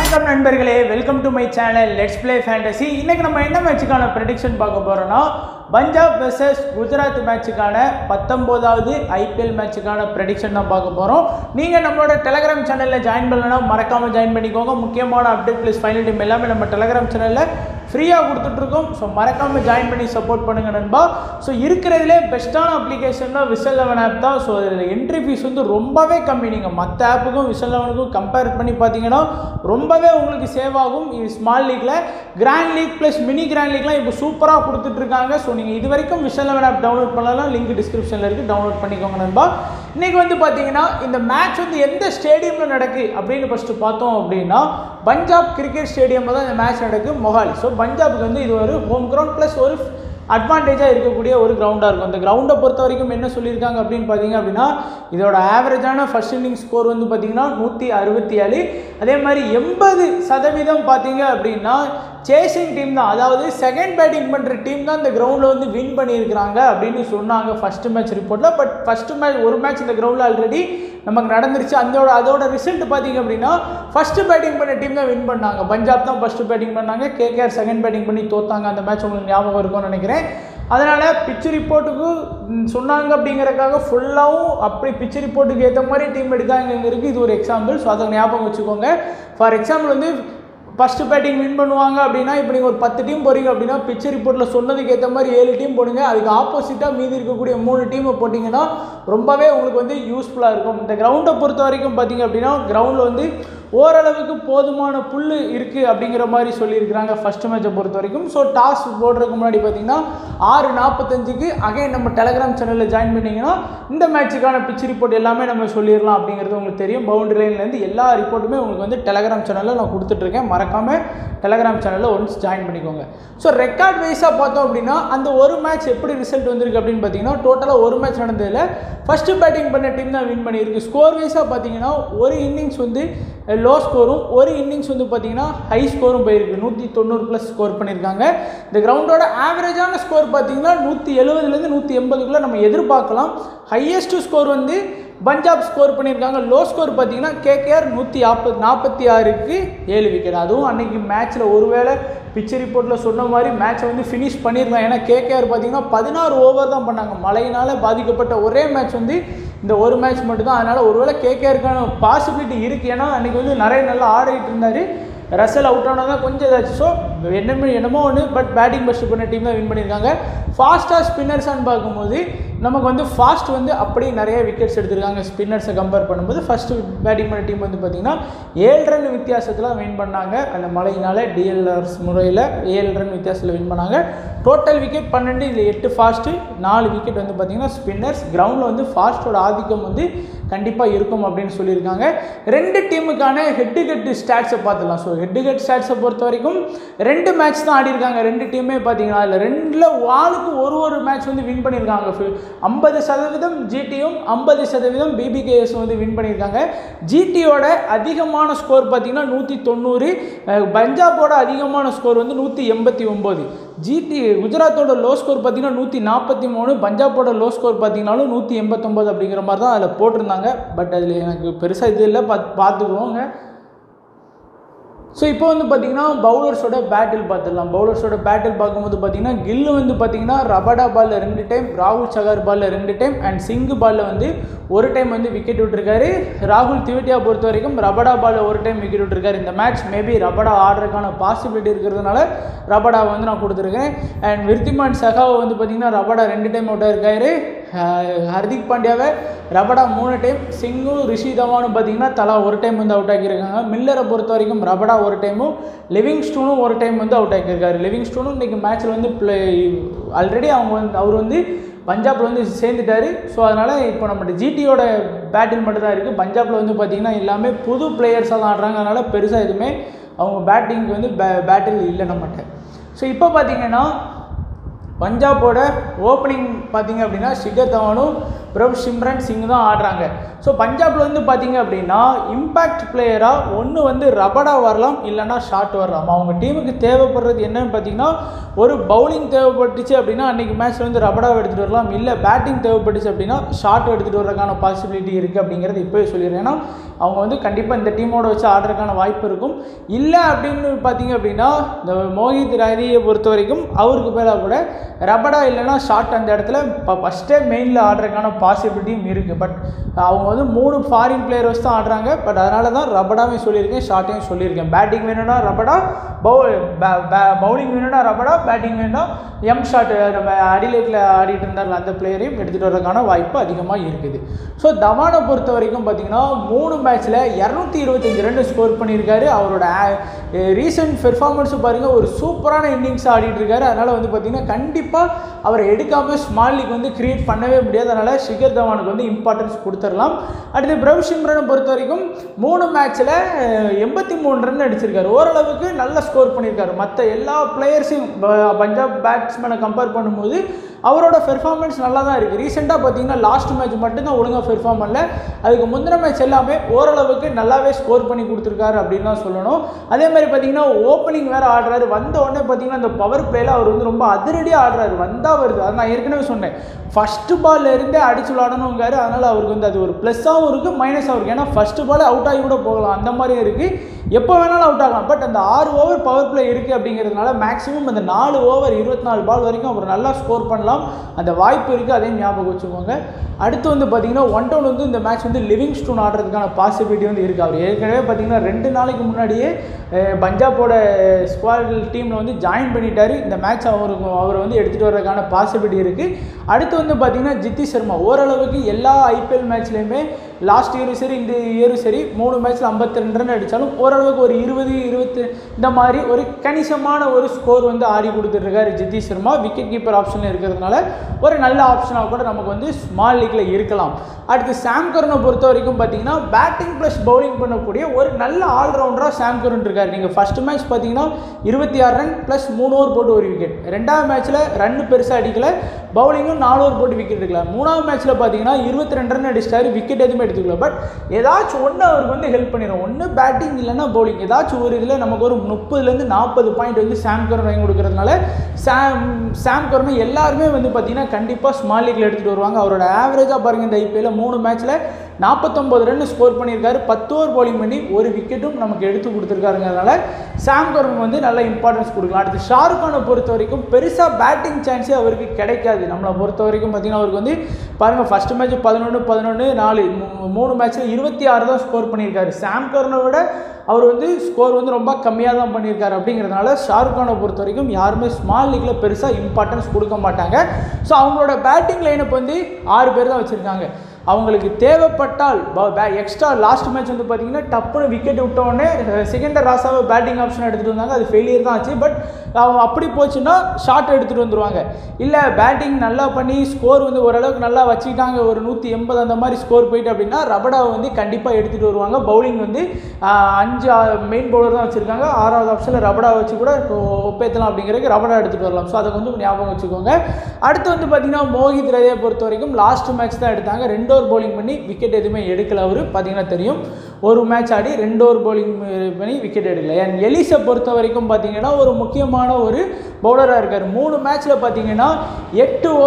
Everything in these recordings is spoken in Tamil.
வணக்கம் நண்பர்களே welcome to my channel let's play fantasy இன்னைக்கு நம்ம என்ன மேட்சுக்கான ப்ரெடிக்ஷன் பார்க்க போறோம்னா பஞ்சாப் வெர்சஸ் குஜராத் மேட்சுக்கான பத்தொம்போதாவது ஐபிஎல் மேட்சுக்கான ப்ரெடிக்ஷன் தான் பார்க்க போகிறோம் நீங்கள் நம்மளோட டெலகிராம் சேனலில் ஜாயின் பண்ணலன்னா மறக்காமல் ஜாயின் பண்ணிக்கோங்க முக்கியமான அப்டேட் ப்ளஸ் ஃபைனல் டீம் எல்லாமே நம்ம டெலகிராம் சேனலில் ஃப்ரீயாக கொடுத்துட்ருக்கோம் ஸோ மறக்காமல் ஜாயின் பண்ணி சப்போர்ட் பண்ணுங்க நண்பா ஸோ இருக்கிறதுலே பெஸ்ட்டான அப்ளிகேஷன்னா விசல் லெவன் ஆப் தான் ஸோ அதில் என்ட்ரி ஃபீஸ் வந்து ரொம்பவே கம்மி நீங்கள் மற்ற ஆப்புக்கும் விசல் லெவனுக்கும் கம்பேர் பண்ணி பார்த்தீங்கன்னா ரொம்பவே உங்களுக்கு சேவ் ஆகும் இது ஸ்மால் லீக்ல grand league plus mini grand லீக்லாம் இப்போ சூப்பராக கொடுத்துட்ருக்காங்க ஸோ நீங்கள் இது வரைக்கும் விஷல் லெவன் ஆப் டவுன்லோட் பண்ணலாம் லிங்க் டிஸ்கிரிப்ஷனில் இருக்குது டவுன்லோட் பண்ணிக்கோங்க நண்பா இன்றைக்கி வந்து பார்த்தீங்கன்னா இந்த மேட்ச் வந்து எந்த ஸ்டேடியமில் நடக்கு அப்படின்னு ஃபஸ்ட்டு பார்த்தோம் அப்படின்னா பஞ்சாப் கிரிக்கெட் ஸ்டேடியமில் தான் இந்த மேட்ச் நடக்கு மொஹாலி ஸோ பஞ்சாபுக்கு வந்து இது ஒரு ஹோம் கிரவுண்ட் ப்ளஸ் ஒரு அட்வான்டேஜாக இருக்கக்கூடிய ஒரு கிரவுண்டாக இருக்கும் இந்த கிரவுண்டை பொறுத்த வரைக்கும் என்ன சொல்லியிருக்காங்க அப்படின்னு பார்த்தீங்க அப்படின்னா இதோட ஆவரேஜான ஃபர்ஸ்ட் இன்னிங் ஸ்கோர் வந்து பார்த்தீங்கன்னா நூற்றி அறுபத்தி ஏழு அதே மாதிரி எண்பது சதவீதம் பார்த்தீங்க அப்படின்னா சேசிங் டீம் தான் அதாவது செகண்ட் பேட்டிங் பண்ணுற டீம் தான் இந்த கிரவுண்டில் வந்து வின் பண்ணியிருக்கிறாங்க அப்படின்னு சொன்னாங்க ஃபஸ்ட்டு மேட்ச் ரிப்போர்ட்டில் பட் ஃபஸ்ட்டு மேட்ச் ஒரு மேட்ச் இந்த கிரவுண்டில் ஆல்ரெடி நமக்கு நடந்துருச்சு அதோட அதோட ரிசல்ட் பார்த்தீங்க அப்படின்னா ஃபஸ்ட்டு பேட்டிங் பண்ண டீம் தான் வின் பண்ணாங்க பஞ்சாப் தான் ஃபஸ்ட்டு பேட்டிங் பண்ணாங்க கேகேஆர் செகண்ட் பேட்டிங் பண்ணி தோத்தாங்க அந்த மேட்ச் உங்களுக்கு ஞாபகம் இருக்கும்னு நினைக்கிறேன் அதனால் பிச்சு ரிப்போர்ட்டுக்கு ம், சொன்னாங்க அப்படிங்கறதுக்காக ஃபுல்லாகவும் அப்படி பிச்சு ரிப்போர்ட்டுக்கு ஏற்ற மாதிரி டீம் எடுக்காங்கிறது இது ஒரு எக்ஸாம்பிள் ஸோ அதை ஞாபகம் வச்சுக்கோங்க ஃபார் எக்ஸாம்பிள் வந்து ஃபஸ்ட்டு பேட்டிங் வின் பண்ணுவாங்க அப்படின்னா இப்போ நீங்கள் ஒரு பத்து டீம் போகிறீங்க அப்படின்னா பிக்சர் ரிப்போர்ட்டில் சொன்னதுக்கு ஏற்ற மாதிரி ஏழு டீம் போடுங்க அதுக்கு ஆப்போசிட்டாக மீதி இருக்கக்கூடிய மூணு டீமை போட்டிங்கன்னா ரொம்பவே உங்களுக்கு வந்து யூஸ்ஃபுல்லாக இருக்கும் இந்த கிரவுண்டை பொறுத்த வரைக்கும் பார்த்தீங்க அப்படின்னா கிரவுண்டில் வந்து ஓரளவுக்கு போதுமான புல் இருக்குது அப்படிங்கிற மாதிரி சொல்லியிருக்கிறாங்க ஃபஸ்ட் மேட்சை பொறுத்த வரைக்கும் ஸோ டாஸ் போடுறதுக்கு முன்னாடி பார்த்தீங்கன்னா ஆறு நாற்பத்தஞ்சுக்கு அகைன் நம்ம டெலகிராம் சேனலில் ஜாயின் பண்ணிங்கன்னா இந்த மேட்சுக்கான பிச் ரிப்போர்ட் எல்லாமே நம்ம சொல்லிடலாம் அப்படிங்கிறது உங்களுக்கு தெரியும் பவுண்டரி லைன்லேருந்து எல்லா ரிப்போர்ட்டுமே உங்களுக்கு வந்து டெலகிராம் சேனலில் நான் கொடுத்துட்ருக்கேன் மறக்காமல் டெலகிராம் சேனலில் ஒன்ஸ் ஜாயின் பண்ணிக்கோங்க ஸோ ரெக்கார்ட் வைஸாக பார்த்தோம் அப்படின்னா அந்த ஒரு மேட்ச் எப்படி ரிசல்ட் வந்திருக்கு அப்படின்னு பார்த்தீங்கன்னா டோட்டலாக ஒரு மேட்ச் நடந்ததில் ஃபஸ்ட்டு பேட்டிங் பண்ண டீம் தான் வின் பண்ணியிருக்கு ஸ்கோர் வைஸாக பார்த்தீங்கன்னா ஒரு இன்னிங்ஸ் வந்து லோ ஸ்கோரும் ஒரு இன்னிங்ஸ் வந்து பார்த்தீங்கன்னா ஹை ஸ்கோரும் போயிருக்கு நூற்றி தொண்ணூறு ப்ளஸ் ஸ்கோர் பண்ணியிருக்காங்க இந்த கிரவுண்டோட ஆவரேஜான ஸ்கோர் பார்த்தீங்கன்னா நூற்றி எழுபதுலேருந்து நூற்றி எண்பதுக்குள்ளே நம்ம எதிர்பார்க்கலாம் ஹையஸ்ட் ஸ்கோர் வந்து பஞ்சாப் ஸ்கோர் பண்ணியிருக்காங்க லோ ஸ்கோர் பார்த்தீங்கன்னா கேகேஆர் நூற்றி நாற்பது நாற்பத்தி ஆறுக்கு ஏழு விக்கெட் அதுவும் அன்னைக்கு மேட்ச்சில் ஒருவேளை பிச் ரிப்போர்ட்டில் சொன்ன மாதிரி மேட்ச்சை வந்து ஃபினிஷ் பண்ணியிருக்கலாம் ஏன்னா கேகேஆர் பார்த்தீங்கன்னா பதினாறு ஓவர் தான் பண்ணாங்க மழையினால் பாதிக்கப்பட்ட ஒரே மேட்ச் வந்து இந்த ஒரு மேட்ச் மட்டும் தான் அதனால் ஒருவேளை கேகேஆருக்கான பாசிபிலிட்டி இருக்குது ஏன்னா அன்றைக்கி வந்து நிறைய நல்லா ஆடிட்டு இருந்தார் ரசல் அவுட் ஆனதான் கொஞ்சம் இதாச்சு ஸோ என்னமோ என்னமோ ஒன்று பட் பேட்டிங் பெஸ்ட் பண்ண டீம் தான் வின் பண்ணியிருக்காங்க ஃபாஸ்ட்டாக ஸ்பின்னர்ஸான்னு பார்க்கும்போது நமக்கு வந்து ஃபாஸ்ட் வந்து அப்படியே நிறைய விக்கெட்ஸ் எடுத்திருக்காங்க ஸ்பின்னர்ஸை கம்பேர் பண்ணும்போது ஃபஸ்ட்டு பேட்டிங் பண்ண டீம் வந்து பார்த்திங்கன்னா ஏழு ரன் வித்தியாசத்தில் வின் பண்ணாங்க அந்த மழையினால் டிஎல்ஆர்ஸ் முறையில் ஏழு ரன் வித்தியாசத்தில் வின் பண்ணாங்க டோட்டல் விக்கெட் பன்னெண்டு இதில் எட்டு ஃபாஸ்ட்டு நாலு விக்கெட் வந்து பார்த்திங்கன்னா ஸ்பின்னர்ஸ் கிரவுண்டில் வந்து ஃபாஸ்ட்டோட ஆதிக்கம் வந்து கண்டிப்பாக இருக்கும் அப்படின்னு சொல்லியிருக்காங்க ரெண்டு டீமுக்கான ஹெட் டு ஹெட் ஸ்டாட்ஸை பார்த்துலாம் ஸோ ஹெட் டு ஹெட் ஸ்டாட்ஸை பொறுத்த வரைக்கும் ரெண்டு மேட்ச் தான் ஆடி இருக்காங்க ரெண்டு டீமே பார்த்தீங்கன்னா அதில் ரெண்டில் வாளுக்கு ஒரு ஒரு மேட்ச் வந்து வின் பண்ணியிருக்காங்க ஐம்பது சதவீதம் ஜிடியும் ஐம்பது சதவீதம் பிபிகேஎஸ் வந்து வின் பண்ணியிருக்காங்க ஜிடியோட அதிகமான ஸ்கோர் பார்த்தீங்கன்னா நூற்றி தொண்ணூறு அஹ், பஞ்சாபோட அதிகமான ஸ்கோர் வந்து நூற்றி எண்பத்தி ஒம்பது ஜிடி குஜராத்தோட லோ ஸ்கோர் பார்த்தீங்கன்னா நூற்றி நாற்பத்தி மூணு பஞ்சாபோட லோ ஸ்கோர் பார்த்தீங்கன்னாலும் நூற்றி எண்பத்தொம்போது அப்படிங்கிற மாதிரி தான் அதில் போட்டிருந்தாங்க பட் அதில் எனக்கு பெருசாக இது இல்லை பார்த்து பார்த்துக்குவோங்க ஸோ இப்போ வந்து பார்த்தீங்கன்னா பவுலர்ஸோட பேட்டில் பார்த்துடலாம் பவுலர்ஸோட பேட்டில் பார்க்கும்போது பார்த்தீங்கன்னா கில்லு வந்து பார்த்தீங்கன்னா ரபடா பாலில் ரெண்டு டைம் ராகுல் சகார் பாலில் ரெண்டு டைம் அண்ட் சிங்கு பாலில் வந்து ஒரு டைம் வந்து விக்கெட் விட்டுருக்காரு ராகுல் திவட்டியா பொறுத்த வரைக்கும் ரபடா பாலில் ஒரு டைம் விக்கெட் விட்டுருக்காரு இந்த மேட்ச் மேபி ரபடா ஆடுறதுக்கான பாசிபிலிட்டி இருக்கிறதுனால ரபடா வந்து நான் கொடுத்துருக்கேன் அண்ட் விருத்திமான் சகாவை வந்து பார்த்தீங்கன்னா ரபடா ரெண்டு டைம் அவுட்டாக இருக்காரு அஹ் ஹர்திக் பாண்டியாவை ரபடா மூணு டைம் சிங்கும் ரிஷி தவானும் பார்த்தீங்கன்னா தலா ஒரு டைம் வந்து அவுட் ஆக்கியிருக்காங்க மில்லரை பொறுத்த வரைக்கும் ரபடா ஒரு டைமும் லிவிங் ஸ்டோனும் ஒரு டைம் வந்து அவுட் ஆக்கியிருக்காரு லிவிங் ஸ்டோனும் இன்றைக்கி மேட்ச்சில் வந்து ப்ளே ஆல்ரெடி அவங்க வந்து அவர் வந்து பஞ்சாபில் வந்து சேர்ந்துட்டாரு ஸோ அதனால் இப்போ நம்ம ஜிடியோட பேட்டில் மட்டும் தான் இருக்குது பஞ்சாபில் வந்து பார்த்திங்கன்னா எல்லாமே புது பிளேயர்ஸாக தான் ஆடுறாங்க அதனால் பெருசாக எதுவுமே அவங்க பேட்டிங்க்கு வந்து பே பேட்டில் இல்லை நம்மகிட்ட ஸோ இப்போ பார்த்தீங்கன்னா பஞ்சாபோட ஓப்பனிங் பார்த்தீங்க அப்படின்னா ஷிகர் தவானும் பிரபு சிம்ரன் சிங் தான் ஆடுறாங்க ஸோ பஞ்சாப்ல வந்து பார்த்தீங்க அப்படின்னா இம்பேக்ட் பிளேயராக ஒன்று வந்து ரபடா வரலாம் இல்லைன்னா ஷாட் வரலாம் அவங்க டீமுக்கு தேவைப்படுறது என்னன்னு பார்த்தீங்கன்னா ஒரு பவுலிங் தேவைப்பட்டுச்சு அப்படின்னா அன்றைக்கி மேட்ச்சில் வந்து ரபடாவை எடுத்துகிட்டு வரலாம் இல்லை பேட்டிங் தேவைப்பட்டுச்சு அப்படின்னா ஷாட் எடுத்துகிட்டு வரதுக்கான பாசிபிலிட்டி இருக்குது அப்படிங்கிறது இப்போவே சொல்லிடுறேன் ஏன்னா அவங்க வந்து கண்டிப்பாக இந்த டீமோட வச்சு ஆடுறதுக்கான வாய்ப்பு இருக்கும் இல்லை அப்படின்னு பார்த்தீங்க அப்படின்னா இந்த மோஹித் ரஹரியை பொறுத்த வரைக்கும் அவருக்கு பேராக கூட ரபடா இல்லைன்னா ஷாட் அந்த இடத்துல இப்போ ஃபஸ்ட்டே மெயினில் ஆடுறதுக்கான பாசிபிலிட்டியும் இருக்குது பட் அவங்க வந்து மூணு ஃபாரின் பிளேயர் வச்சு தான் ஆடுறாங்க பட் அதனால தான் ரபடாவையும் சொல்லியிருக்கேன் ஷாட்டையும் சொல்லியிருக்கேன் பேட்டிங் வேணும்னா ரபடா பவு பவுலிங் வேணும்னா ரபடா பேட்டிங் வேணும்னா எம் ஷாட் நம்ம அடிலேட்டில் ஆடிட்டு இருந்தார்ல அந்த பிளேயரையும் எடுத்துகிட்டு வரதுக்கான வாய்ப்பு அதிகமாக இருக்குது ஸோ தவானை பொறுத்த வரைக்கும் பார்த்தீங்கன்னா மூணு மேட்ச்சில் இரநூத்தி இருபத்தஞ்சு ரன் ஸ்கோர் பண்ணியிருக்காரு அவரோட ரீசெண்ட் பெர்ஃபார்மன்ஸும் பாருங்கள் ஒரு சூப்பரான இன்னிங்ஸ் ஆடிட்டு இருக்காரு அதனால் வந்து பார்த்தீங்கன்னா கண்டிப்பாக அவரை எடுக்காமல் ஸ்மால் லீக் வந்து கிரியேட் பண்ணவே முடியாது அதனால் ஷிகர் தவானுக்கு வந்து இம்பார்ட்டன்ஸ் கொடுத்துடலாம் அடுத்து பிரவ் சிம்ரனை பொறுத்த வரைக்கும் மூணு மேட்ச்சில் எண்பத்தி மூணு ரன் அடிச்சிருக்காரு ஓரளவுக்கு நல்ல ஸ்கோர் பண்ணியிருக்காரு மற்ற எல்லா பிளேயர்ஸையும் பஞ்சாப் பேட்ஸ்மேனை கம்பேர் பண்ணும்போது அவரோட பெர்ஃபார்மன்ஸ் நல்லா தான் இருக்குது ரீசெண்டாக பார்த்தீங்கன்னா லாஸ்ட் மேட்ச் மட்டும்தான் ஒழுங்காக பெர்ஃபார்ம் பண்ணல அதுக்கு முந்தின மேட்ச் எல்லாமே ஓரளவுக்கு நல்லாவே ஸ்கோர் பண்ணி கொடுத்துருக்காரு அப்படின்னு தான் சொல்லணும் அதே மாதிரி பார்த்தீங்கன்னா ஓப்பனிங் வேறு ஆடுறாரு வந்த உடனே பார்த்தீங்கன்னா அந்த பவர் பிளேயில் அவர் வந்து ரொம்ப அதிரடியாக ஆடுறாரு வந்தால் வருது அது நான் ஏற்கனவே சொன்னேன் ஃபஸ்ட்டு பால்ல இருந்தே அடிச்சு விளாடணுங்காரு அதனால் அவருக்கு வந்து அது ஒரு ப்ளஸ்ஸாகவும் இருக்குது மைனஸாகவும் இருக்குது ஏன்னா ஃபஸ்ட்டு பால் அவுட் ஆகி கூட போகலாம் அந்த மாதிரியும் இருக்குது எப்போ வேணாலும் அவுட் ஆகலாம் பட் அந்த ஆறு ஓவர் பவர் பிளே இருக்குது அப்படிங்கிறதுனால மேக்ஸிமம் அந்த நாலு ஓவர் இருபத்தி நாலு பால் வரைக்கும் அவர் நல்லா ஸ்கோர் பண்ணலாம் அந்த வாய்ப்பு இருக்குது அதையும் ஞாபகம் வச்சுக்கோங்க அடுத்து வந்து பார்த்தீங்கன்னா ஒன் டவுன் வந்து இந்த மேட்ச் வந்து லிவிங் ஸ்டோன் ஆடுறதுக்கான பாசிபிலிட்டி வந்து இருக்குது அவர் ஏற்கனவே பார்த்தீங்கன்னா ரெண்டு நாளைக்கு முன்னாடியே அஹ், பஞ்சாபோட ஸ்குவாட் டீமில் வந்து ஜாயின் பண்ணிட்டாரு இந்த மேட்ச் அவருக்கு அவரை வந்து எடுத்துகிட்டு வர்றதுக்கான பாசிபிலிட்டி இருக்குது அடுத்து வந்து பார்த்தீங்கன்னா ஜித்தி சர்மா ஓரளவுக்கு எல்லா ஐபிஎல் மேட்ச்லேயுமே லாஸ்ட் இயரும் சரி இந்த இயரும் சரி மூணு மேட்ச்சில் ஐம்பத்தி ரெண்டு ரன் அடித்தாலும் ஓரளவுக்கு ஒரு இருபது இருபத்தி இந்த மாதிரி ஒரு கணிசமான ஒரு ஸ்கோர் வந்து ஆடி கொடுத்துட்ருக்காரு ஜித்தி சர்மா விக்கெட் கீப்பர் ஆப்ஷனில் இருக்கிறதுனால ஒரு நல்ல ஆப்ஷனாக கூட நமக்கு வந்து ஸ்மால் லீக்கில் இருக்கலாம் அடுத்து சாம் கரனை பொறுத்த வரைக்கும் பார்த்தீங்கன்னா பேட்டிங் ப்ளஸ் பவுலிங் பண்ணக்கூடிய ஒரு நல்ல ஆல்ரவுண்டராக சாம் கரன் இருக்கார் நீங்கள் ஃபர்ஸ்ட் மேட்ச் பார்த்தீங்கன்னா இருபத்தி ஆறு ரன் ப்ளஸ் மூணு ஓவர் போட்டு ஒரு விக்கெட் ரெண்டாவது மேட்ச்சில் ரன் பெருசாக அடிக்கல பவுலிங்கும் நாலு ஓவர் போட்டு விக்கெட் எடுக்கல மூணாவது மேட்ச்சில் பார்த்தீங்கன்னா இருபத்தி ரெண்டு ரன் அடிச்சிட்டாரு விக்கெட் எதுவுமே எடுத்துக்கல பட் ஏதாச்சும் ஒன்று அவருக்கு வந்து ஹெல்ப் பண்ணிடும் ஒன்று பேட்டிங் இல்லைன்னா பவுலிங் ஏதாச்சும் ஒரு இதில் நமக்கு ஒரு முப்பதுலேருந்து நாற்பது பாயிண்ட் வந்து சாம் கரன் வாங்கி கொடுக்கறதுனால சாம் சாம் கரனை எல்லாருமே வந்து பார்த்தீங்கன்னா கண்டிப்பாக ஸ்மால் லீக்ல எடுத்துகிட்டு வருவாங்க அவரோட ஆவரேஜாக பாருங்க இந்த ஐபிஎல்ல மூணு மேட்ச்சில் நாற்பத்தொம்பது ரன் ஸ்கோர் பண்ணியிருக்காரு பத்து ஓவர் bowling பண்ணி ஒரு விக்கெட்டும் நமக்கு எடுத்து கொடுத்துருக்காருங்கிறதுனால சாம் கரனுக்கு வந்து நல்ல இம்பார்ட்டன்ஸ் கொடுக்கலாம் அடுத்து ஷாருக் கானை பொறுத்த வரைக்கும் பெருசாக பேட்டிங் சான்ஸே அவருக்கு கிடைக்காது நம்மளை பொறுத்த வரைக்கும் பார்த்தீங்கன்னா அவருக்கு வந்து பாருங்கள் ஃபர்ஸ்ட் மேட்ச் பதினொன்று பதினொன்று நாலு மூ- மூணு மேட்ச்சில் இருபத்தி ஆறு தான் ஸ்கோர் பண்ணியிருக்காரு சாம் கரனை விட அவர் வந்து ஸ்கோர் வந்து ரொம்ப கம்மியாக தான் பண்ணியிருக்காரு அப்படிங்கிறதுனால ஷாருக் கானை பொறுத்த வரைக்கும் யாருமே ஸ்மால் லீக்கில் பெருசாக இம்பார்ட்டன்ஸ் கொடுக்க மாட்டாங்க ஸோ அவங்களோட பேட்டிங் லைனப் வந்து ஆறு பேர் தான் வச்சுருக்காங்க அவங்களுக்கு தேவைப்பட்டால் எக்ஸ்ட்ரா லாஸ்ட் மேட்ச் வந்து பார்த்தீங்கன்னா டப்புன்னு விக்கெட் விட்ட உடனே செகண்டர் ராசாவை பேட்டிங் ஆப்ஷன் எடுத்துகிட்டு வந்தாங்க அது ஃபெயிலியர் தான் ஆச்சு பட் அவங்க அப்படி போச்சுன்னா ஷார்ட் எடுத்துகிட்டு வந்துருவாங்க இல்லை பேட்டிங் நல்லா பண்ணி ஸ்கோர் வந்து ஓரளவுக்கு நல்லா வச்சுக்கிட்டாங்க ஒரு நூற்றி எண்பது அந்த மாதிரி ஸ்கோர் போயிட்டு அப்படின்னா ரபடாவை வந்து கண்டிப்பாக எடுத்துகிட்டு வருவாங்க பவுலிங் வந்து ஆஹ், அஞ்சு மெயின் பவுலர் தான் வச்சுருக்காங்க ஆறாவது ஆப்ஷனில் ரபடா வச்சு கூட ஒப்பேத்தலாம் அப்படிங்கிறதுக்கு ரபடா எடுத்துகிட்டு வரலாம் ஸோ அதை கொஞ்சம் ஞாபகம் வச்சுக்கோங்க அடுத்து வந்து பார்த்தீங்கன்னா மோஹித் ரதையை பொறுத்த வரைக்கும் லாஸ்ட் மேட்ச் தான் எடுத்தாங்க ரெண்டு ஓவர் bowling பண்ணி விக்கெட் எதுவுமே எடுக்கல அவர் பார்த்தீங்கன்னா தெரியும் ஒரு மேட்ச் ஆடி ரெண்டு ஓவர் bowling பண்ணி விக்கெட் எடுக்கல என் எலிஸை பொறுத்த வரைக்கும் பார்த்தீங்கன்னா ஒரு முக்கியமான ஒரு பவுலராக இருக்கார் மூணு மேட்ச்சில் பார்த்தீங்கன்னா எட்டு ஓ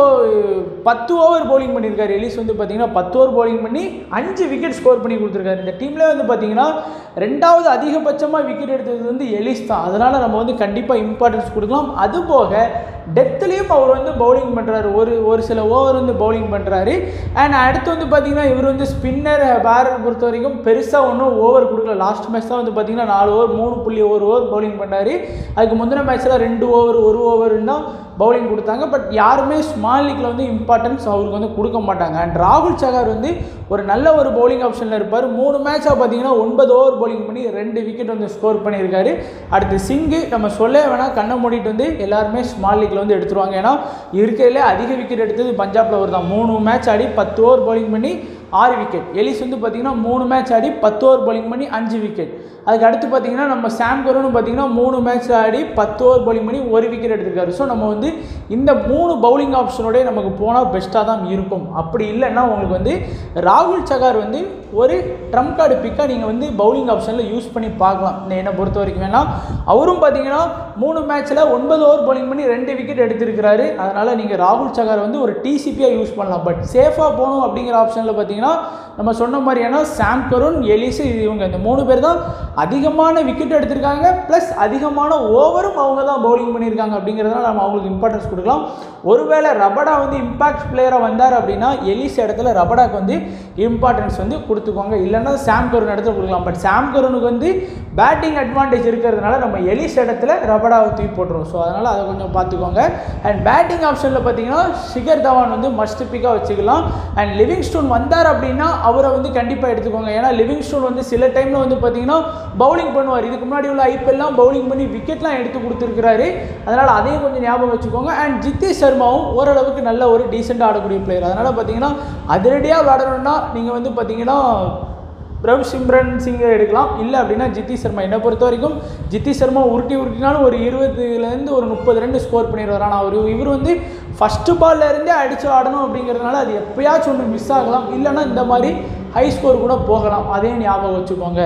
பத்து ஓவர் bowling பண்ணியிருக்காரு எலிஸ் வந்து பார்த்தீங்கன்னா பத்து ஓவர் bowling பண்ணி அஞ்சு விக்கெட் ஸ்கோர் பண்ணி கொடுத்துருக்காரு இந்த டீம்ல வந்து பார்த்தீங்கன்னா ரெண்டாவது அதிகபட்சமாக விக்கெட் எடுத்தது வந்து எலிஸ் தான் அதனால் நம்ம வந்து கண்டிப்பாக இம்பார்ட்டன்ஸ் கொடுக்கலாம் அது போக டெத்துலேயும் அவர் வந்து பவுலிங் பண்ணுறாரு ஒரு ஒரு சில ஓவர் வந்து பவுலிங் பண்ணுறாரு அண்ட் அடுத்து வந்து பார்த்தீங்கன்னா இவர் வந்து ஸ்பின்னர் பேரர் பொறுத்த வரைக்கும் பெருசாக ஒன்றும் ஓவர் கொடுக்கல லாஸ்ட் மேட்ச் தான் வந்து பார்த்தீங்கன்னா நாலு ஓவர் மூணு புள்ளி ஒரு ஓவர் பவுலிங் பண்ணார் அதுக்கு முந்தின மேட்ச்சில் ரெண்டு ஓவர் ஒரு ஓவர் தான் பவுலிங் கொடுத்தாங்க பட் யாருமே ஸ்மால் லீக்ல வந்து இம்பார்ட்டன்ஸ் அவருக்கு வந்து கொடுக்க மாட்டாங்க அண்ட் ராகுல் சகார் வந்து ஒரு நல்ல ஒரு பவுலிங் ஆப்ஷனில் இருப்பார் மூணு மேட்சாக பார்த்தீங்கன்னா ஒன்பது ஓவர் bowling பண்ணி ரெண்டு விக்கெட் வந்து ஸ்கோர் பண்ணியிருக்காரு அடுத்து சிங்கு நம்ம சொல்ல வேணாம் கண்ணை மூடிட்டு வந்து எல்லாருமே ஸ்மால் லீக்ல வந்து எடுத்துருவாங்க ஏன்னா இருக்கிறதுலே அதிக விக்கெட் எடுத்தது பஞ்சாப்ல ஒரு தான் மூணு மேட்ச் ஆடி பத்து ஓவர் bowling பண்ணி ஆறு விக்கெட் எலிஸ் வந்து பார்த்தீங்கன்னா மூணு மேட்ச் ஆடி பத்து ஓவர் bowling பண்ணி அஞ்சு விக்கெட் அதுக்கு அடுத்து பார்த்தீங்கன்னா நம்ம சாம் கருன்னு பார்த்தீங்கன்னா மூணு மேட்ச் ஆடி பத்து ஓவர் bowling பண்ணி ஒரு விக்கெட் எடுத்திருக்காரு ஸோ நம்ம வந்து இந்த மூணு பவுலிங் ஆப்ஷனோடய நமக்கு போனால் பெஸ்ட்டாக தான் இருக்கும் அப்படி இல்லைன்னா உங்களுக்கு வந்து ராகுல் சகார் வந்து ஒரு ட்ரம்ப் கார்டு பிக்காக நீங்கள் வந்து பவுலிங் ஆப்ஷனில் யூஸ் பண்ணி பார்க்கலாம் இந்த என்னை பொறுத்த வரைக்கும் வேணால் அவரும் பார்த்தீங்கன்னா மூணு மேட்ச்சில் ஒன்பது ஓவர் பவுலிங் பண்ணி ரெண்டு விக்கெட் எடுத்திருக்கிறாரு அதனால் நீங்கள் ராகுல் சகார் வந்து ஒரு டிசிபியாக யூஸ் பண்ணலாம் பட் சேஃபாக போகணும் அப்படிங்கிற ஆப்ஷனில் பார்த்தீங்கன்னா நம்ம சொன்ன மாதிரியான சாம் கருண் எலிசு இவங்க இந்த மூணு பேர் தான் அதிகமான விக்கெட் எடுத்திருக்காங்க ப்ளஸ் அதிகமான ஓவரும் அவங்க தான் பவுலிங் பண்ணியிருக்காங்க அப்படிங்கிறதுனால நம்ம அவங்களுக்கு இம்பார்ட்டன்ஸ் கொடுக்கலாம் ஒருவேளை ரபடா வந்து இம்பாக்ட் பிளேயராக வந்தார் அப்படின்னா எலிஸ் இடத்துல ரபடாக்கு வந்து இம்பார்ட்டன்ஸ் வந்து கொடுத்துக்கோங்க இல்லைன்னா சாம் கருண் இடத்துல கொடுக்கலாம் பட் சாம் கருணுக்கு வந்து பேட்டிங் அட்வான்டேஜ் இருக்கிறதுனால நம்ம எலிஸ் இடத்துல ரபடாவை தூக்கி போட்டுருவோம் ஸோ அதனால் அதை கொஞ்சம் பார்த்துக்கோங்க அண்ட் பேட்டிங் ஆப்ஷனில் பார்த்தீங்கன்னா ஷிகர் தவான் வந்து மஸ்ட் பிக்காக வச்சுக்கலாம் அண்ட் லிவிங் ஸ்டோன் வந்தார் அப்படின்னா அவரை வந்து கண்டிப்பாக எடுத்துக்கோங்க ஏன்னா லிவிங் ஸ்டோன் வந்து சில டைமில் வந்து பார்த்தீங்கன்னா பவுலிங் பண்ணுவார் இதுக்கு முன்னாடி உள்ள ஐபிஎல்லாம் பவுலிங் பண்ணி விக்கெட்லாம் எடுத்து கொடுத்துருக்கிறாரு அதனால் அதையும் கொஞ்சம் ஞாபகம் வச்சுக்கோங்க அண்ட் ஜித்தேஷ் சர்மாவும் ஓரளவுக்கு நல்ல ஒரு டீசெண்டாக ஆடக்கூடிய பிளேயர் அதனால் பார்த்தீங்கன்னா அதிரடியாக விளாடணும்னா நீங்கள் வந்து பார்த்தீங்கன்னா பிரவ் சிம்ரன் சிங்கை எடுக்கலாம் இல்லை அப்படின்னா ஜித்தி சர்மா என்னை பொறுத்த வரைக்கும் ஜித்தி சர்மா உருட்டி உருட்டினாலும் ஒரு இருபதுலேருந்து ஒரு முப்பது ரெண்டு ஸ்கோர் பண்ணிடுவார் ஆனால் அவர் இவர் வந்து ஃபஸ்ட்டு பால்ல இருந்தே அடித்து ஆடணும் அப்படிங்கிறதுனால அது எப்பயாச்சும் ஒன்று மிஸ் ஆகலாம் இல்லைன்னா இந்த மாதிரி ஹை ஸ்கோர் கூட போகலாம் அதையும் ஞாபகம் வச்சுக்கோங்க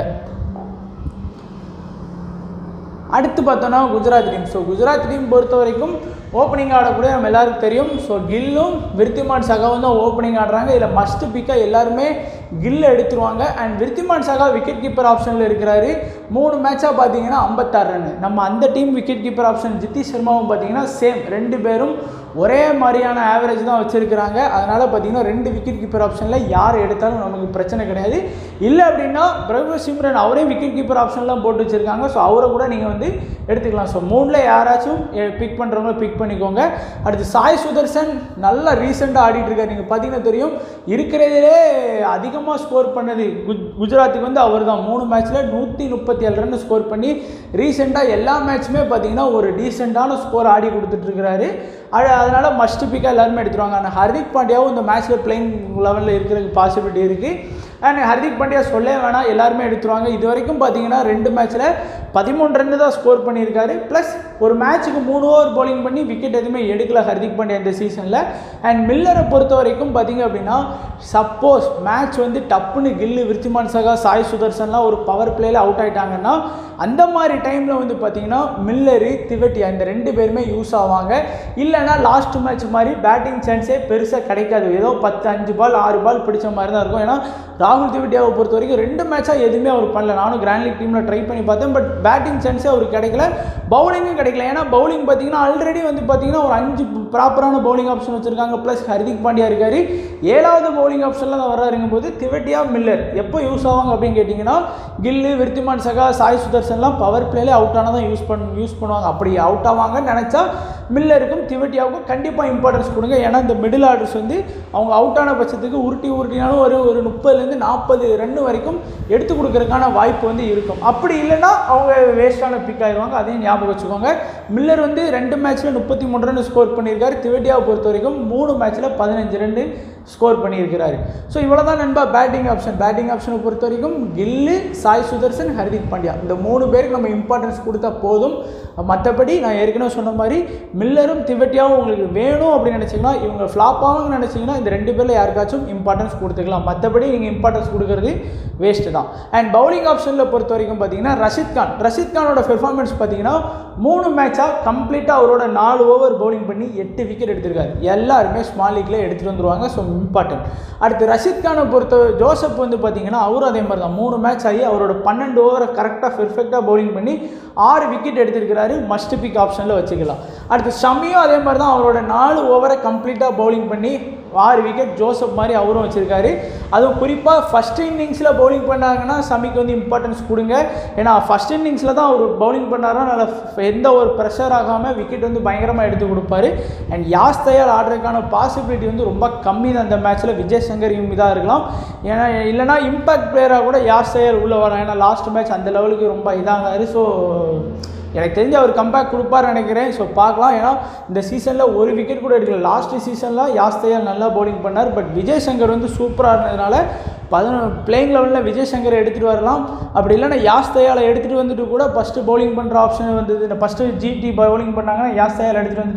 அடுத்து பார்த்தோன்னா Gujarat team so Gujarat team பொறுத்த வரைக்கும் ஓப்பனிங் ஆடக்கூடிய நம்ம எல்லாருக்கும் தெரியும் ஸோ கில்லும் விருத்திமான் சகாவும் தான் ஓப்பனிங் ஆடுறாங்க இதில் மஸ்ட் பிக்காக எல்லாருமே கில்ல எடுத்துருவாங்க அண்ட் விருத்திமான் சகா விக்கெட் கீப்பர் ஆப்ஷனில் இருக்கிறாரு மூணு மேட்சாக பார்த்தீங்கன்னா ஐம்பத்தாறு ரன் நம்ம அந்த team wicket keeper option Jitesh சர்மாவும் பார்த்தீங்கன்னா சேம் ரெண்டு பேரும் ஒரே மாதிரியான ஆவரேஜ் தான் வச்சுருக்கிறாங்க அதனால் பார்த்தீங்கன்னா ரெண்டு விக்கெட் கீப்பர் ஆப்ஷனில் யார் எடுத்தாலும் நமக்கு பிரச்சனை கிடையாது இல்லை அப்படின்னா பிரபு சிம்ரன் அவரே விக்கெட் கீப்பர் ஆப்ஷன்லாம் போட்டு வச்சுருக்காங்க ஸோ அவரை கூட நீங்கள் வந்து எடுத்துக்கலாம் ஸோ மூணில் யாராச்சும் பிக் பண்ணுறவங்கள பிக் பண்ணிக்கோங்க அடுத்து சாய் சுதர்சன் நல்லா ரீசெண்டாக ஆடிட்டு இருக்காரு நீங்கள் பார்த்தீங்கன்னா தெரியும் இருக்கிறதுலே அதிகமாக ஸ்கோர் பண்ணது குஜ் குஜராத்துக்கு வந்து அவர் தான் மூணு மேட்ச்சில் நூற்றி முப்பத்தி ஏழு ரன் ஸ்கோர் பண்ணி ரீசெண்டாக எல்லா மேட்ச்சுமே பார்த்தீங்கன்னா ஒரு டீசெண்டான ஸ்கோர் ஆடி கொடுத்துட்ருக்கிறாரு அது அதனால் மஸ்ட் பிக்காக எல்லாருமே எடுத்துருவாங்க ஆனால் ஹர்திக் பாண்டியாவும் இந்த மேட்ச்சில் பிளேயிங் லெவலில் இருக்கிறதுக்கு பாசிபிலிட்டி இருக்குது அண்ட் ஹர்திக் பாண்டியா சொல்லே வேணாம் எல்லாருமே எடுத்துருவாங்க இது வரைக்கும் பார்த்தீங்கன்னா ரெண்டு மேட்ச்சில் பதிமூணு ரன் தான் ஸ்கோர் பண்ணியிருக்காரு ப்ளஸ் ஒரு மேட்ச்சுக்கு மூணு ஓவர் bowling பண்ணி விக்கெட் எதுவுமே எடுக்கல ஹர்திக் பாண்டியா இந்த சீசனில் அண்ட் மில்லரை பொறுத்த வரைக்கும் பார்த்தீங்க அப்படின்னா சப்போஸ் மேட்ச் வந்து டப்புன்னு கில்லு விருத்திமான் சகா சாய் சுதர்சன்லாம் ஒரு பவர் பிளேயில் அவுட் ஆயிட்டாங்கன்னா அந்த மாதிரி டைமில் வந்து பார்த்தீங்கன்னா மில்லரு திவெட்டியா இந்த ரெண்டு பேருமே யூஸ் ஆவாங்க இல்லைன்னா லாஸ்ட் மேட்ச் மாதிரி பேட்டிங் சான்ஸே பெருசாக கிடைக்காது ஏதோ பத்து அஞ்சு பால் ஆறு பால் பிடிச்ச மாதிரி தான் இருக்கும் ஏன்னா ராகுல் திவெட்டியாவை பொறுத்த வரைக்கும் ரெண்டு மேட்சாக எதுவுமே அவர் பண்ணல நானும் கிராண்ட் லீக் டீமில் ட்ரை பண்ணி பார்த்தேன் பட் பேட்டிங் சான்ஸே அவருக்கு கிடைக்கல பவுலிங்கும் கிடைக்கல ஏன்னா பவுலிங் பார்த்தீங்கன்னா ஆல்ரெடி வந்து பார்த்தீங்கன்னா ஒரு அஞ்சு ப்ராப்பரான பவுலிங் ஆப்ஷன் வச்சுருக்காங்க ப்ளஸ் ஹர்திக் பாண்டியா இருக்காரு ஏழாவது பவுலிங் ஆப்ஷனில் தான் வர்றாருங்கும் போது திவெட்டியா மில்லர் எப்போ யூஸ் ஆவாங்க அப்படின்னு கேட்டிங்கன்னா கில்லு விருத்திமான் சகா சாய் சுதர்சன்லாம் பவர் பிளேலே அவுட் ஆனால் தான் யூஸ் பண்ண யூஸ் பண்ணுவாங்க அப்படி அவுட் ஆவாங்கன்னு நினச்சா மில்லருக்கும் திவெட்டியாவுக்கும் கண்டிப்பாக இம்பார்ட்டன்ஸ் கொடுங்க ஏன்னா இந்த மிடில் ஆர்டர்ஸ் வந்து அவங்க அவுட் ஆன பட்சத்துக்கு உருட்டி உருட்டினாலும் ஒரு ஒரு முப்பதுலேருந்து நாற்பது ரன் வரைக்கும் எடுத்து கொடுக்கறதுக்கான வாய்ப்பு வந்து இருக்கும் அப்படி இல்லைன்னா அவங்க வேஸ்ட்டான பிக் ஆயிடுவாங்க அதையும் ஞாபகம் வச்சுக்கோங்க மில்லர் வந்து ரெண்டு மேட்ச்சில் முப்பத்தி மூணு ரன் ஸ்கோர் பண்ணியிருக்காரு திவெட்டியாவை பொறுத்த வரைக்கும் மூணு மேட்ச்சில் பதினஞ்சு ரன் ஸ்கோர் பண்ணியிருக்கிறாரு ஸோ இவ்வளோ தான் நண்பா பேட்டிங் ஆப்ஷன் பேட்டிங் ஆப்ஷனை பொறுத்த வரைக்கும் கில்லு சாய் சுதர்சன் ஹர்திக் பாண்டியா இந்த மூணு பேருக்கு நம்ம இம்பார்ட்டன்ஸ் கொடுத்தா போதும் மற்றபடி நான் ஏற்கனவே சொன்ன மாதிரி மில்லரும் திவெட்டியாவும் உங்களுக்கு வேணும் அப்படின்னு நினச்சிங்கன்னா இவங்க ஃப்ளாப் ஆகும்னு நினச்சிங்கன்னா இந்த ரெண்டு பேரில் யாருக்காச்சும் இம்பார்ட்டன்ஸ் கொடுத்துக்கலாம் மற்றபடி நீங்கள் இம்பார்ட்டன்ஸ் கொடுக்கறது வேஸ்ட்டு தான் அண்ட் பவுலிங் ஆப்ஷனில் பொறுத்த வரைக்கும் பார்த்தீங்கன்னா ரஷித் கான் ரஷித் கானோட பெர்ஃபார்மன்ஸ் பார்த்தீங்கன்னா மூணு மேட்சாக கம்ப்ளீட்டாக அவரோட நாலு ஓவர் பவுலிங் பண்ணி எட்டு விக்கெட் எடுத்திருக்காரு எல்லாருமே ஸ்மால் லீக்ல எடுத்துகிட்டு வந்துருவாங்க ஸோ இம்பார்ட்டன்ட் அடுத்து ரஷித் கானை பொறுத்த ஜோசப் வந்து பார்த்தீங்கன்னா அவரும் அதே மாதிரி தான் மூணு மேட்ச் ஆகி அவரோட பன்னெண்டு ஓவரை கரெக்டாக பெர்ஃபெக்டாக பவுலிங் பண்ணி ஆறு விக்கெட் எடுத்திருக்கிறாரு மஸ்ட் பிக் ஆப்ஷனில் வச்சுக்கலாம் அடுத்து ஷமியும் அதே மாதிரி தான் அவரோட நாலு ஓவரை கம்ப்ளீட்டாக பவுலிங் பண்ணி ஆறு விக்கெட் ஜோசப் மாதிரி அவரும் வச்சுருக்காரு அதுவும் குறிப்பாக ஃபஸ்ட் இன்னிங்ஸில் பவுலிங் பண்ணாங்கன்னா சமிக்கு வந்து இம்பார்ட்டன்ஸ் கொடுங்க ஏன்னா ஃபஸ்ட் இன்னிங்ஸில் தான் அவர் பவுலிங் பண்ணாருன்னா நல்ல எந்த ஒரு ப்ரெஷர் ஆகாமல் விக்கெட் வந்து பயங்கரமாக எடுத்து கொடுப்பாரு அண்ட் யாஸ் தயார் ஆடுறதுக்கான பாசிபிலிட்டி வந்து ரொம்ப கம்மி தான் அந்த மேட்ச்சில் விஜய் சங்கர் இதாக இருக்கலாம் ஏன்னா இல்லைனா இம்பாக்ட் பிளேயராக கூட யாஸ் தயார் உள்ளே வரலாம் ஏன்னா லாஸ்ட் மேட்ச் அந்த லெவலுக்கு ரொம்ப இதாகாரு ஸோ எனக்கு தெரிஞ்சு அவர் கம்பேக் கொடுப்பார் நினைக்கிறேன் ஸோ பார்க்கலாம் ஏன்னா இந்த சீசனில் ஒரு விக்கெட் கூட எடுக்கல லாஸ்ட் சீசனில் யாஸ்தையால் நல்லா பவுலிங் பண்ணார் பட் விஜய் சங்கர் வந்து சூப்பராக இருந்ததுனால பதினொன்று பிளேயிங் லெவலில் விஜய் சங்கரை எடுத்துகிட்டு வரலாம் அப்படி இல்லைன்னா யாஸ்தையால் எடுத்துகிட்டு வந்துட்டு கூட ஃபஸ்ட்டு பவுலிங் பண்ணுற ஆப்ஷன் வந்தது ஃபஸ்ட்டு ஜிடி பவுலிங் பண்ணாங்கன்னா யாஸ்தையால் எடுத்துகிட்டு வந்துட்டு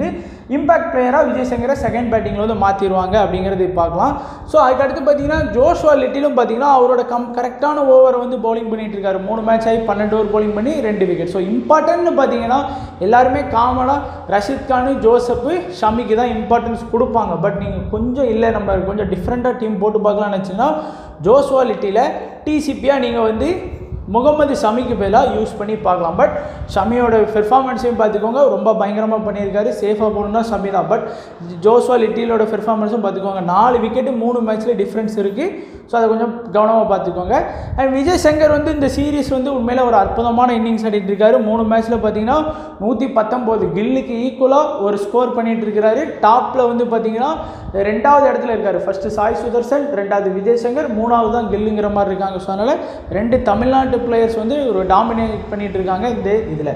இம்பாக்ட் பிளேயராக விஜய் சங்கரை செகண்ட் பேட்டிங்கில் வந்து மாற்றிடுவாங்க அப்படிங்கிறது பார்க்கலாம் ஸோ அதுக்கடுத்து பார்த்தீங்கன்னா ஜோஷ்வா லிட்டிலும் பார்த்தீங்கன்னா அவரோட கம் கரெக்டான ஓவரை வந்து பவுலிங் பண்ணிட்டு இருக்காரு மூணு மேட்ச் ஆகி பன்னெண்டு ஓவர் பவுலிங் பண்ணி ரெண்டு விக்கெட் ஸோ இம்பார்ட்டன்ட்னு பார்த்தீங்கன்னா எல்லாருமே காமனாக ரஷீத் கானு ஜோசப்பு ஷமிக்கு தான் இம்பார்ட்டன்ஸ் கொடுப்பாங்க பட் நீங்கள் கொஞ்சம் இல்லை நம்ம கொஞ்சம் டிஃப்ரெண்ட்டாக டீம் போட்டு பார்க்கலாம்னு வச்சுன்னா ஜோஸ்வா லிட்டியில் டிசிபியாக நீங்கள் வந்து முகமது ஷமிக்கு பதிலாக யூஸ் பண்ணி பார்க்கலாம் பட் ஷமியோட பெர்ஃபார்மன்ஸையும் பார்த்துக்கோங்க ரொம்ப பயங்கரமாக பண்ணியிருக்காரு சேஃபாக போகணுன்னா ஷமி தான் பட் ஜோஸ்வா லிட்டிலோட பெர்ஃபார்மன்ஸும் பார்த்துக்கோங்க நாலு விக்கெட்டு மூணு மேட்ச்சில் டிஃப்ரென்ஸ் இருக்குது ஸோ அதை கொஞ்சம் கவனமாக பார்த்துக்கோங்க அண்ட் விஜய் சங்கர் வந்து இந்த சீரீஸ் வந்து உண்மையில ஒரு அற்புதமான இன்னிங்ஸ் ஆடிட்டு இருக்காரு மூணு மேட்ச்சில் பார்த்தீங்கன்னா நூற்றி பத்தொம்போது கில்லுக்கு ஈக்குவலாக ஒரு ஸ்கோர் பண்ணிட்டு இருக்கிறாரு டாப்பில் வந்து பார்த்தீங்கன்னா ரெண்டாவது இடத்துல இருக்காரு ஃபர்ஸ்ட் சாய் சுதர்சன் ரெண்டாவது விஜய் சங்கர் மூணாவது தான் கில்லுங்கிற மாதிரி இருக்காங்க ஸோ அதனால் ரெண்டு தமிழ்நாட்டு பிளேயர்ஸ் வந்து ஒரு டாமினேட் பண்ணிட்டு இருக்காங்க இந்த இதில்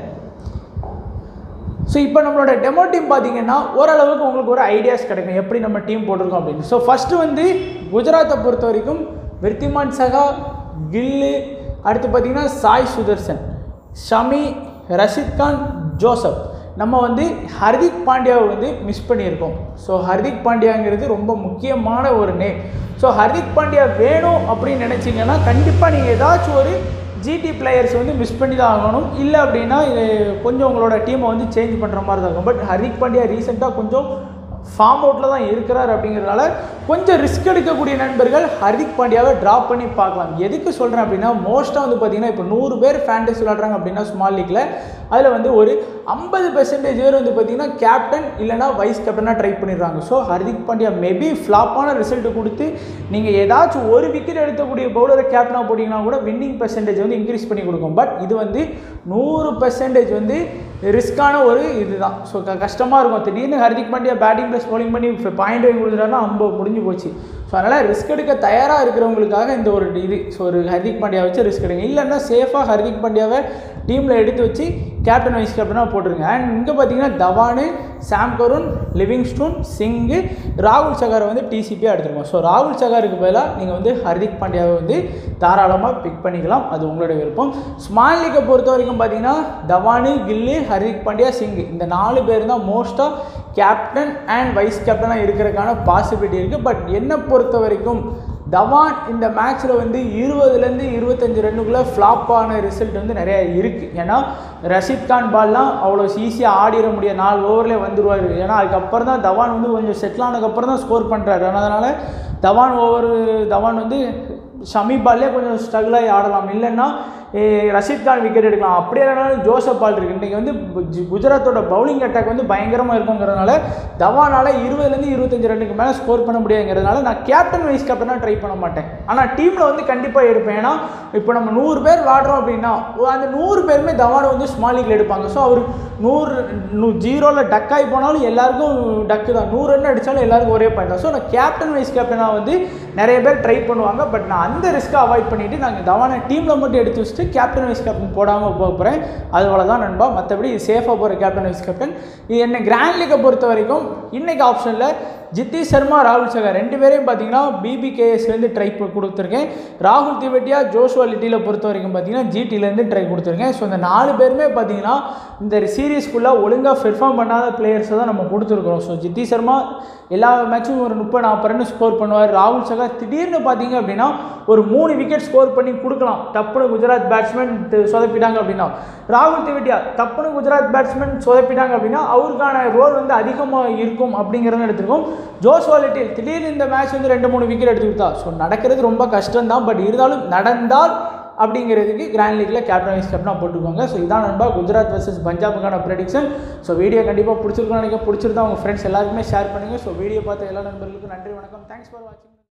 ஸோ இப்போ நம்மளோட டெமோ டீம் பார்த்தீங்கன்னா ஓரளவுக்கு உங்களுக்கு ஒரு ஐடியாஸ் கிடைக்கும் எப்படி நம்ம டீம் போட்டிருக்கோம் அப்படின்னு ஸோ ஃபஸ்ட்டு வந்து குஜராத்தை பொறுத்த வரைக்கும் விருத்திமான் சகா கில்லு அடுத்து பார்த்தீங்கன்னா சாய் சுதர்சன் ஷமி ரஷித் கான் ஜோசப் நம்ம வந்து ஹர்திக் பாண்டியாவை வந்து மிஸ் பண்ணியிருக்கோம் ஸோ ஹர்திக் பாண்டியாங்கிறது ரொம்ப முக்கியமான ஒரு நேம் ஸோ ஹர்திக் பாண்டியா வேணும் அப்படின்னு நினச்சிங்கன்னா கண்டிப்பாக நீங்கள் ஏதாச்சும் ஒரு ஜிடி பிளேயர்ஸ் வந்து மிஸ் பண்ணி தான் ஆகணும் இல்லை அப்படின்னா இது கொஞ்சம் உங்களோட டீமை வந்து சேஞ்ச் பண்ணுற மாதிரி தான் இருக்கும் பட் ஹர்திக் பாண்டியா ரீசெண்டாக கொஞ்சம் ஃபார்ம் அவுட்டில் தான் இருக்கிறார் அப்படிங்கிறதுனால கொஞ்சம் ரிஸ்க் எடுக்கக்கூடிய நண்பர்கள் ஹர்திக் பாண்டியாவை ட்ராப் பண்ணி பார்க்கலாம் எதுக்கு சொல்கிறேன் அப்படின்னா மோஸ்ட்டாக வந்து பார்த்தீங்கன்னா இப்போ நூறு பேர் ஃபேண்டஸ் விளாட்றாங்க அப்படின்னா ஸ்மால் லீக்கில் அதில் வந்து ஒரு ஐம்பது பெர்சன்டேஜ் பேர் வந்து பார்த்தீங்கன்னா கேப்டன் இல்லைனா வைஸ் கேப்டனாக ட்ரை பண்ணிடுறாங்க ஸோ ஹர்திக் பாண்டியா மேபி ஃப்ளாப்பான ரிசல்ட் கொடுத்து நீங்கள் ஏதாச்சும் ஒரு விக்கெட் எடுக்கக்கூடிய பவுலரை கேப்டனாக போட்டிங்கன்னா கூட வின்னிங் பெர்சன்டேஜ் வந்து இன்க்ரீஸ் பண்ணி கொடுக்கும் பட் இது வந்து நூறு பெர்சன்டேஜ் வந்து ரிஸ்க்கான ஒரு இதுதான் ஸோ கஷ்டமாக இருக்கும் திடீர்னு Hardik Pandya batting plus bowling பண்ணி பாயிண்ட் வாங்கி கொடுத்துட்டாருன்னா ஐம்பது முடிஞ்சு போச்சு ஸோ அதனால் ரிஸ்க் எடுக்க தயாராக இருக்கிறவங்களுக்காக இந்த ஒரு இது ஸோ ஒரு ஹர்திக் பாண்டியா வச்சு ரிஸ்க் எடுங்க இல்லைன்னா சேஃபாக ஹர்திக் பாண்டியாவை டீமில் எடுத்து வச்சு கேப்டன் வைஸ் கேப்டனாக போட்டுருங்க அண்ட் இங்கே பார்த்தீங்கன்னா தவானு சாம் கருண் லிவிங்ஸ்டோன் சிங்கு ராகுல் சகாரை வந்து டிசிபியாக எடுத்துருக்கோம் ஸோ ராகுல் சகாருக்கு பதிலாக நீங்கள் வந்து ஹர்திக் பாண்டியாவை வந்து தாராளமாக பிக் பண்ணிக்கலாம் அது உங்களோட விருப்பம் ஸ்மால் லீக்கை பொறுத்த வரைக்கும் பார்த்தீங்கன்னா தவானு கில்லு ஹர்திக் பாண்டியா சிங் இந்த நாலு பேர் தான் மோஸ்ட்டாக கேப்டன் அண்ட் வைஸ் கேப்டனாக இருக்கிறதுக்கான பாசிபிலிட்டி இருக்குது பட் என்னை பொறுத்த வரைக்கும் தவான் இந்த மேட்ச்சில் வந்து இருபதுலேருந்து இருபத்தஞ்சு ரன்னுக்குள்ளே ஃப்ளாப் ஆன ரிசல்ட் வந்து நிறையா இருக்குது ஏன்னா ரஷீத் கான் பால்லாம் அவ்வளோ ஈஸியாக ஆடிட முடியாது நாலு ஓவர்லேயே வந்துருவார் ஏன்னா அதுக்கப்புறம் தான் தவான் வந்து கொஞ்சம் செட்டில் ஆனதுக்கப்புறம் தான் ஸ்கோர் பண்ணுறாரு அதனால் தவான் ஓவர் தவான் வந்து ஷமி பால்லே கொஞ்சம் ஸ்ட்ரகிள் ஆகி ஆடலாம் இல்லைன்னா ஏ, ரஷீத் கான் விக்கெட் எடுக்கலாம் அப்படியே இல்லைனாலும் ஜோசப் பால் இருக்குது இன்றைக்கி வந்து குஜ- குஜராத்தோட பவுலிங் அட்டாக் வந்து பயங்கரமாக இருக்குங்கிறதுனால தவானால் இருபதுலேருந்து இருபத்தஞ்சு ரன்னுக்கு மேலே ஸ்கோர் பண்ண முடியாதுங்கிறதுனால நான் கேப்டன் வைஸ் கேப்டனாக ட்ரை பண்ண மாட்டேன் ஆனால் டீமில் வந்து கண்டிப்பாக எடுப்பேன் ஏன்னா இப்போ நம்ம நூறு பேர் விளாடுறோம் அப்படின்னா ஒ- அந்த நூறு பேருமே தவானை வந்து ஸ்மால் லீக்ல எடுப்பாங்க ஸோ அவர் நூறு நூ ஜீரோவில் டக் ஆகி போனாலும் எல்லாருக்கும் டக்கு தான் நூறு ரன் அடித்தாலும் எல்லாருக்கும் ஒரே பாயிண்ட் தான் ஸோ நான் கேப்டன் வைஸ் கேப்டனாக வந்து நிறைய பேர் ட்ரை பண்ணுவாங்க பட் நான் அந்த ரிஸ்க்கை அவாய்ட் பண்ணிவிட்டு நாங்கள் தவானை டீமில் மட்டும் எடுத்து வச்சுட்டு கேப்டன் வைஸ் கேப்டன் போடாமல் போக போகிறேன் அது தான் நண்பா மற்றபடி சேஃபாக போகிற கேப்டன் வைஸ் கேப்டன் இது என்ன கிராண்ட் லீக்கை பொறுத்த வரைக்கும் இன்னைக்கு ஆப்ஷனில் ஜித்தி சர்மா ராகுல் சகர் ரெண்டு பேரையும் பார்த்தீங்கன்னா பிபிகேஎஸ்லேருந்து ட்ரை கொடுத்துருக்கேன் ராகுல் திவெட்டியா ஜோஷுவா லிட்டியில் பொறுத்த வரைக்கும் பார்த்தீங்கன்னா ஜிடிலேருந்து ட்ரை கொடுத்துருக்கேன் ஸோ இந்த நாலு பேருமே பார்த்தீங்கன்னா இந்த சீரீஸ் ஃபுல்லாக ஒழுங்காக பெர்ஃபார்ம் பண்ணாத பிளேயர்ஸை தான் நம்ம கொடுத்துருக்குறோம் ஸோ ஜித்தி சர்மா எல்லா மேட்சும் ஒரு முப்பது நாற்பது ரன் ஸ்கோர் பண்ணுவார் ராகுல் சகர் திடீர்னு பார்த்தீங்க அப்படின்னா ஒரு மூணு விக்கெட் ஸ்கோர் பண்ணி கொடுக்கலாம் டப்புனு குஜராத் பேட்ஸ்மேன் சொதப்பிட்டாங்க அப்படின்னா ராகுல் திவெட்டியா தப்புனு குஜராத் பேட்ஸ்மேன் சொதப்பிட்டாங்க அப்படின்னா அவருக்கான ரோல் வந்து அதிகமாக இருக்கும் அப்படிங்கிறத எடுத்துருக்கோம் ஜோஸ் வாலிட்டில் திடீர்னு இந்த மேட்ச் வந்து ரெண்டு மூணு விக்கெட் எடுத்து கொடுத்தா ஸோ நடக்கிறது ரொம்ப கஷ்டம் தான் பட் இருந்தாலும் நடந்தால் அப்படிங்கிறதுக்கு கிராண்ட் லீக்கில் கேப்டன் வைஸ் கேப்டனாக போட்டுக்கோங்க ஸோ இதான் நண்பா குஜராத் வர்சஸ் பஞ்சாபுக்கான ப்ரெடிக்ஷன் ஸோ வீடியோ கண்டிப்பாக பிடிச்சிருக்கோம் நினைக்க பிடிச்சிருந்தா உங்கள் ஃப்ரெண்ட்ஸ் எல்லாருக்குமே ஷேர் பண்ணுங்கள் ஸோ வீடியோ பார்த்த எல்லா நண்பர்களுக்கும் நன்றி வணக்கம் தேங்க்ஸ் ஃபார் வாட்சிங்